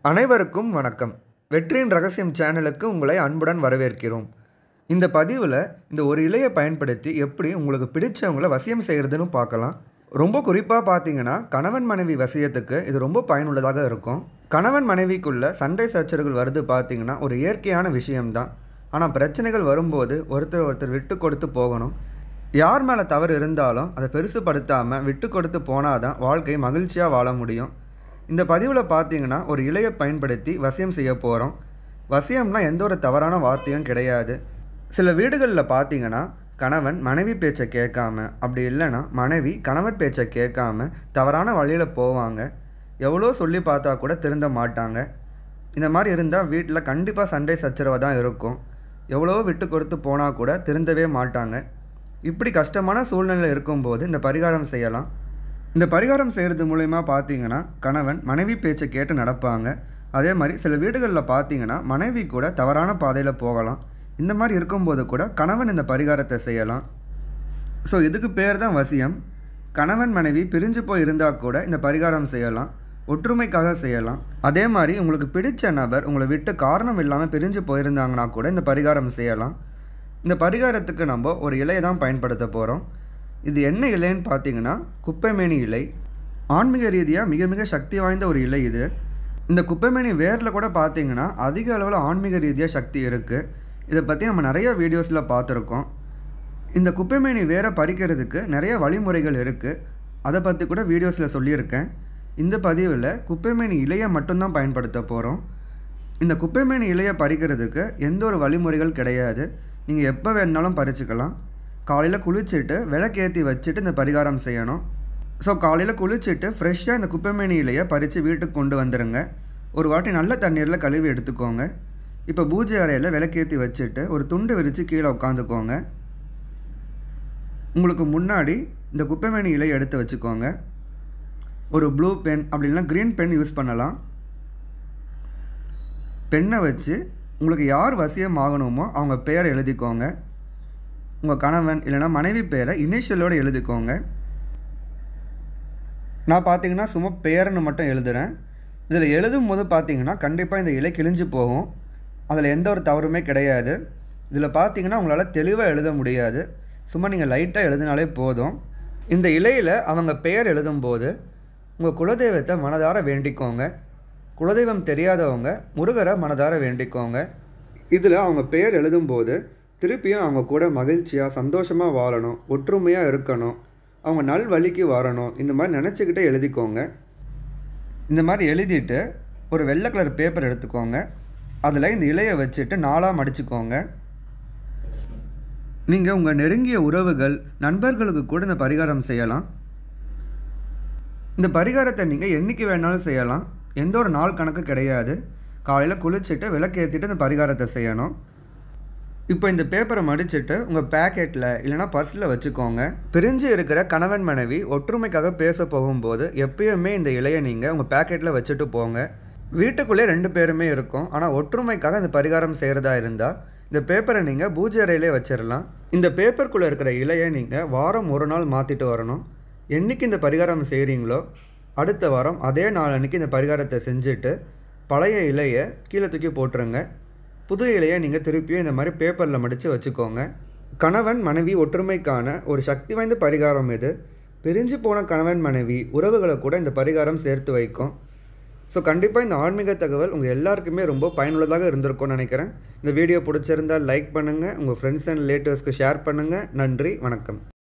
அனைவருக்கும் வணக்கம் வெற்றியின் ரகசியம் சேனலுக்கு உங்களை அன்புடன் வரவேற்கிறோம் இந்த பதிவில் இந்த ஒரு இலையை பயன்படுத்தி எப்படி உங்களுக்கு பிடிச்சவங்கள வசியம் செய்கிறதுன்னு பார்க்கலாம் ரொம்ப குறிப்பாக பார்த்தீங்கன்னா கணவன் மனைவி வசியத்துக்கு இது ரொம்ப பயனுள்ளதாக இருக்கும் கணவன் மனைவிக்குள்ள சண்டை சச்சரவுகள் வருது பார்த்தீங்கன்னா ஒரு இயற்கையான விஷயம்தான் ஆனால் பிரச்சனைகள் வரும்போது ஒருத்தர் ஒருத்தர் விட்டு கொடுத்து போகணும் யார் மேலே தவறு இருந்தாலும் அதை பெருசுப்படுத்தாமல் விட்டு கொடுத்து போனால் தான் வாழ்க்கை மகிழ்ச்சியாக வாழ முடியும் இந்த பதிவில் பார்த்தீங்கன்னா ஒரு இலையை பயன்படுத்தி வசியம் செய்ய போகிறோம் வசியம்னா எந்த ஒரு தவறான வார்த்தையும் கிடையாது சில வீடுகளில் பார்த்தீங்கன்னா கணவன் மனைவி பேச்சை கேட்காம அப்படி இல்லைன்னா மனைவி கணவன் பேச்சை கேட்காம தவறான வழியில் போவாங்க எவ்வளோ சொல்லி பார்த்தா கூட திருந்த மாட்டாங்க இந்த மாதிரி இருந்தால் வீட்டில் கண்டிப்பாக சண்டை சச்சரவாக தான் இருக்கும் எவ்வளோ விட்டு கொடுத்து போனால் கூட திருந்தவே மாட்டாங்க இப்படி கஷ்டமான சூழ்நிலை இருக்கும்போது இந்த பரிகாரம் செய்யலாம் இந்த பரிகாரம் செய்கிறது மூலயமா பார்த்தீங்கன்னா கணவன் மனைவி பேச்சை கேட்டு நடப்பாங்க அதே மாதிரி சில வீடுகளில் பார்த்தீங்கன்னா மனைவி கூட தவறான பாதையில் போகலாம் இந்த மாதிரி இருக்கும்போது கூட கணவன் இந்த பரிகாரத்தை செய்யலாம் ஸோ இதுக்கு பேர் தான் வசியம் கணவன் மனைவி பிரிஞ்சு போய் இருந்தால் கூட இந்த பரிகாரம் செய்யலாம் ஒற்றுமைக்காக செய்யலாம் அதே மாதிரி உங்களுக்கு பிடிச்ச நபர் உங்களை விட்டு காரணம் இல்லாமல் பிரிஞ்சு போயிருந்தாங்கன்னா கூட இந்த பரிகாரம் செய்யலாம் இந்த பரிகாரத்துக்கு நம்ம ஒரு இலையை தான் பயன்படுத்த போகிறோம் இது என்ன இலைன்னு பார்த்தீங்கன்னா குப்பைமேனி இலை ஆன்மீக ரீதியாக மிக மிக சக்தி வாய்ந்த ஒரு இலை இது இந்த குப்பைமேனி வேரில் கூட பார்த்தீங்கன்னா அதிக அளவில் ஆன்மீக ரீதியாக சக்தி இருக்குது இதை பற்றி நம்ம நிறைய வீடியோஸில் பார்த்துருக்கோம் இந்த குப்பைமேனி வேரை பறிக்கிறதுக்கு நிறைய வழிமுறைகள் இருக்குது அதை பற்றி கூட வீடியோஸில் சொல்லியிருக்கேன் இந்த பதிவில் குப்பைமேனி இலையை மட்டும்தான் பயன்படுத்த போகிறோம் இந்த குப்பைமேனி இலையை பறிக்கிறதுக்கு எந்த ஒரு வழிமுறைகள் கிடையாது நீங்கள் எப்போ வேணாலும் பறிச்சுக்கலாம் காலையில் குளிச்சுட்டு விளக்கேற்றி வச்சுட்டு இந்த பரிகாரம் செய்யணும் ஸோ காலையில் குளிச்சுட்டு ஃப்ரெஷ்ஷாக இந்த குப்பைமேனி இலையை பறித்து வீட்டுக்கு கொண்டு வந்துடுங்க ஒரு வாட்டி நல்ல தண்ணீரில் கழுவி எடுத்துக்கோங்க இப்போ பூஜை அறையில் விளக்கேற்றி வச்சுட்டு ஒரு துண்டு விரித்து கீழே உட்காந்துக்கோங்க உங்களுக்கு முன்னாடி இந்த குப்பைமேனி இலையை எடுத்து வச்சுக்கோங்க ஒரு ப்ளூ பென் அப்படி இல்லைனா க்ரீன் பென் யூஸ் பண்ணலாம் பெண்ணை வச்சு உங்களுக்கு யார் வசியம் ஆகணுமோ அவங்க பேரை எழுதிக்கோங்க உங்கள் கணவன் இல்லைனா மனைவி பேரை இனிஷியலோடு எழுதிக்கோங்க நான் பார்த்தீங்கன்னா சும்மா பேருன்னு மட்டும் எழுதுகிறேன் இதில் எழுதும் போது பார்த்தீங்கன்னா கண்டிப்பாக இந்த இலை கிழிஞ்சு போகும் அதில் எந்த ஒரு தவறுமே கிடையாது இதில் பார்த்தீங்கன்னா உங்களால் தெளிவாக எழுத முடியாது சும்மா நீங்கள் லைட்டாக எழுதினாலே போதும் இந்த இலையில் அவங்க பெயர் எழுதும்போது உங்கள் குலதெய்வத்தை மனதார வேண்டிக்கோங்க குலதெய்வம் தெரியாதவங்க முருகரை மனதார வேண்டிக்கோங்க இதில் அவங்க பெயர் எழுதும்போது திருப்பியும் அவங்க கூட மகிழ்ச்சியாக சந்தோஷமாக வாழணும் ஒற்றுமையாக இருக்கணும் அவங்க நல் வழிக்கு வரணும் இந்த மாதிரி நினச்சிக்கிட்டே எழுதிக்கோங்க இந்த மாதிரி எழுதிட்டு ஒரு வெள்ளை கலர் பேப்பர் எடுத்துக்கோங்க அதில் இந்த இலையை வச்சுட்டு நாளாக மடிச்சுக்கோங்க நீங்கள் உங்கள் நெருங்கிய உறவுகள் நண்பர்களுக்கு கூட இந்த பரிகாரம் செய்யலாம் இந்த பரிகாரத்தை நீங்கள் என்றைக்கு வேணாலும் செய்யலாம் எந்த ஒரு நாள் கணக்கு கிடையாது காலையில் குளிச்சுட்டு விளக்கேற்றிட்டு இந்த பரிகாரத்தை செய்யணும் இப்போ இந்த பேப்பரை மடிச்சுட்டு உங்கள் பேக்கெட்டில் இல்லைனா பர்ஸில் வச்சுக்கோங்க பிரிஞ்சு இருக்கிற கணவன் மனைவி ஒற்றுமைக்காக பேச போகும்போது எப்பயுமே இந்த இலையை நீங்கள் உங்கள் பேக்கெட்டில் வச்சுட்டு போங்க வீட்டுக்குள்ளே ரெண்டு பேருமே இருக்கும் ஆனால் ஒற்றுமைக்காக இந்த பரிகாரம் செய்கிறதா இருந்தால் இந்த பேப்பரை நீங்கள் பூஜை அறையிலே வச்சிடலாம் இந்த பேப்பருக்குள்ளே இருக்கிற இலையை நீங்கள் வாரம் ஒரு நாள் மாற்றிட்டு வரணும் என்றைக்கு இந்த பரிகாரம் செய்கிறீங்களோ அடுத்த வாரம் அதே நாள் அன்றைக்கி இந்த பரிகாரத்தை செஞ்சுட்டு பழைய இலையை கீழே தூக்கி போட்டுருங்க புது இலையை நீங்கள் திருப்பியும் இந்த மாதிரி பேப்பரில் மடித்து வச்சுக்கோங்க கணவன் மனைவி ஒற்றுமைக்கான ஒரு சக்தி வாய்ந்த பரிகாரம் இது பிரிஞ்சு போன கணவன் மனைவி உறவுகளை கூட இந்த பரிகாரம் சேர்த்து வைக்கும் ஸோ கண்டிப்பாக இந்த ஆன்மீக தகவல் உங்கள் எல்லாருக்குமே ரொம்ப பயனுள்ளதாக இருந்திருக்கும்னு நினைக்கிறேன் இந்த வீடியோ பிடிச்சிருந்தால் லைக் பண்ணுங்கள் உங்கள் ஃப்ரெண்ட்ஸ் அண்ட் ரிலேட்டிவ்ஸ்க்கு ஷேர் பண்ணுங்கள் நன்றி வணக்கம்